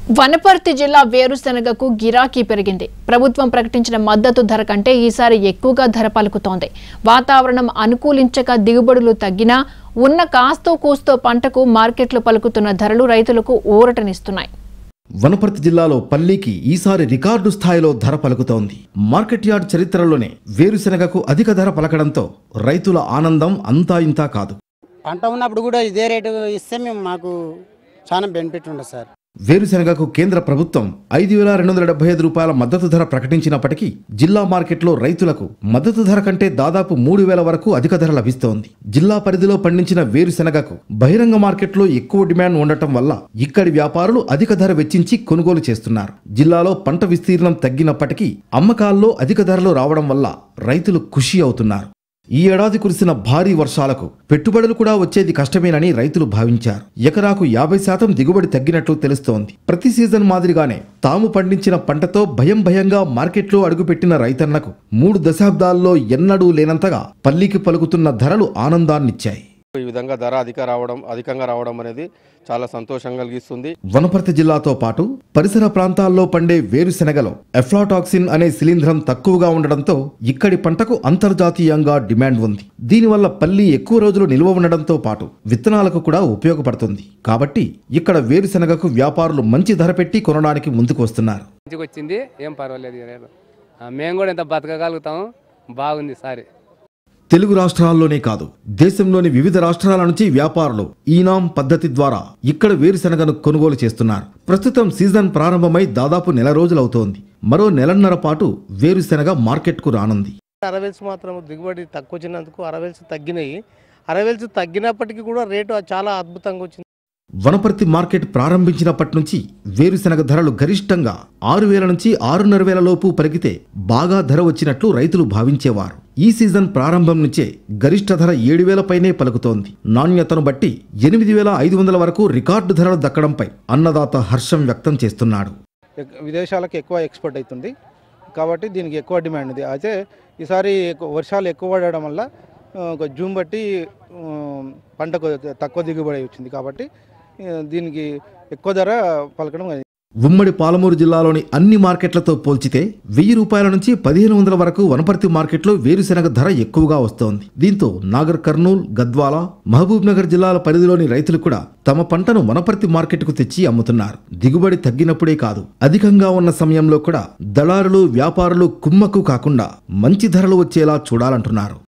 వనపర్తి జిల్లా వేరుశెనగకు గిరాకీ పెరిగింది ప్రభుత్వం ప్రకటించిన మద్దతు ధర కంటే ఈసారి ఎక్కువగా ధర పలుకుతోంది వాతావరణం అనుకూలించక దిగుబడులు తగ్గినా ఉన్న కాస్తో కూస్తో పంటకు మార్కెట్లు పలుకుతున్న ధరలు రైతులకు ఊరటనిస్తున్నాయి వనపర్తి జిల్లాలో పల్లీకి ఈసారి రికార్డు స్థాయిలో ధర పలుకుతోంది మార్కెట్ యార్డ్ చరిత్రలోనే వేరుశెనగకు అధిక ధర పలకడంతో రైతుల ఆనందం అంతా ఇంతా కాదు పంట ఉన్నప్పుడు కూడా ఇదే రేటు ఇస్తే మేము మాకు చాలా బెనిఫిట్ ఉండదు సార్ వేరుశెనగకు కేంద్ర ప్రభుత్వం ఐదు వేల రెండు వందల డెబ్బై ఐదు రూపాయల మద్దతు ధర ప్రకటించినప్పటికీ జిల్లా మార్కెట్లో రైతులకు మద్దతు ధర కంటే దాదాపు మూడు వేల వరకు అధిక ధర లభిస్తోంది జిల్లా పరిధిలో పండించిన వేరుశెనగకు బహిరంగ మార్కెట్లో ఎక్కువ డిమాండ్ ఉండటం వల్ల ఇక్కడి వ్యాపారులు అధిక ధర వెచ్చించి కొనుగోలు చేస్తున్నారు జిల్లాలో పంట విస్తీర్ణం తగ్గినప్పటికీ అమ్మకాల్లో అధిక ధరలు రావడం వల్ల రైతులు ఖుషి అవుతున్నారు ఈ ఏడాది కురిసిన భారీ వర్షాలకు పెట్టుబడులు కూడా వచ్చేది కష్టమేనని రైతులు భావించారు ఎకరాకు యాభై శాతం దిగుబడి తగ్గినట్లు తెలుస్తోంది ప్రతి సీజన్ మాదిరిగానే తాము పండించిన పంటతో భయం భయంగా మార్కెట్లో అడుగుపెట్టిన రైతన్నకు మూడు దశాబ్దాల్లో ఎన్నడూ లేనంతగా పల్లికి పలుకుతున్న ధరలు ఆనందాన్నిచ్చాయి ఈ విధంగా ధర అధిక రావడం అధికంగా రావడం అనేది చాలా సంతోషం కలిగిస్తుంది వనపర్తి జిల్లాతో పాటు పరిసర ప్రాంతాల్లో పండే వేరుశెనగలో ఎఫ్లాటాక్సిన్ అనే శిలీంధ్రం తక్కువగా ఉండడంతో ఇక్కడి పంటకు అంతర్జాతీయంగా డిమాండ్ ఉంది దీనివల్ల పల్లి ఎక్కువ రోజులు నిల్వ ఉండడంతో పాటు విత్తనాలకు కూడా ఉపయోగపడుతుంది కాబట్టి ఇక్కడ వేరుశెనగకు వ్యాపారులు మంచి ధర పెట్టి కొనడానికి ముందుకు వస్తున్నారు మంచిగా వచ్చింది ఏం పర్వాలేదు ఈ రేటు. ఆ, మేము కూడా ఇంత బతకగలుగుతాము బాగుంది సారి తెలుగు రాష్ట్రాల్లోనే కాదు దేశంలోని వివిధ రాష్ట్రాల నుంచి వ్యాపారులు ఈనాం పద్ధతి ద్వారా ఇక్కడ వేరుశెనగను కొనుగోలు చేస్తున్నారు ప్రస్తుతం సీజన్ ప్రారంభమై దాదాపు నెల రోజులవుతోంది మరో నెలన్నర పాటు వేరుశెనగ మార్కెట్కు రానుంది అరవెల్స్ మాత్రం దిగుబడి తక్కువ వచ్చినందుకు అరవెల్స్ తగ్గినాయి అరవెల్స్ తగ్గినప్పటికీ కూడా రేటు చాలా అద్భుతంగా వచ్చింది వనపర్తి మార్కెట్ ప్రారంభించినప్పటి నుంచి వేరుశెనగ ధరలు గరిష్టంగా ఆరు వేల నుంచి ఆరున్నర వేల లోపు పలికితే బాగా ధర వచ్చినట్లు రైతులు భావించేవారు ఈ సీజన్ ప్రారంభం నుంచే గరిష్ట ధర ఏడు వేల పైనే పలుకుతోంది నాణ్యతను బట్టి ఎనిమిది వేల ఐదు వందల వరకు రికార్డు ధరలు దక్కడంపై అన్నదాత హర్షం వ్యక్తం చేస్తున్నాడు ఎక్- విదేశాలకు ఎక్కువ ఎక్స్పోర్ట్ అవుతుంది కాబట్టి దీనికి ఎక్కువ డిమాండ్ ఉంది అయితే ఈసారి ఎక్కువ- వర్షాలు ఎక్కువ పడడం వల్ల ఆ, ఒక జూమ్ బట్టి ఆ, పంటకు తక్కువ దిగుబడి వచ్చింది కాబట్టి ఆ, దీనికి ఎక్కువ ధర పలకడం అది ఉమ్మడి పాలమూరు జిల్లాలోని అన్ని మార్కెట్లతో పోల్చితే వెయ్యి రూపాయల నుంచి పదిహేను వందల వరకు వనపర్తి మార్కెట్లో వేరుశెనగ ధర ఎక్కువగా వస్తోంది దీంతో నాగర్ కర్నూల్ గద్వాల మహబూబ్ నగర్ జిల్లాల పరిధిలోని రైతులు కూడా తమ పంటను వనపర్తి మార్కెట్కు తెచ్చి అమ్ముతున్నారు దిగుబడి తగ్గినప్పుడే కాదు అధికంగా ఉన్న సమయంలో కూడా దళారులు వ్యాపారులు కుమ్మక్కు కాకుండా మంచి ధరలు వచ్చేలా చూడాలంటున్నారు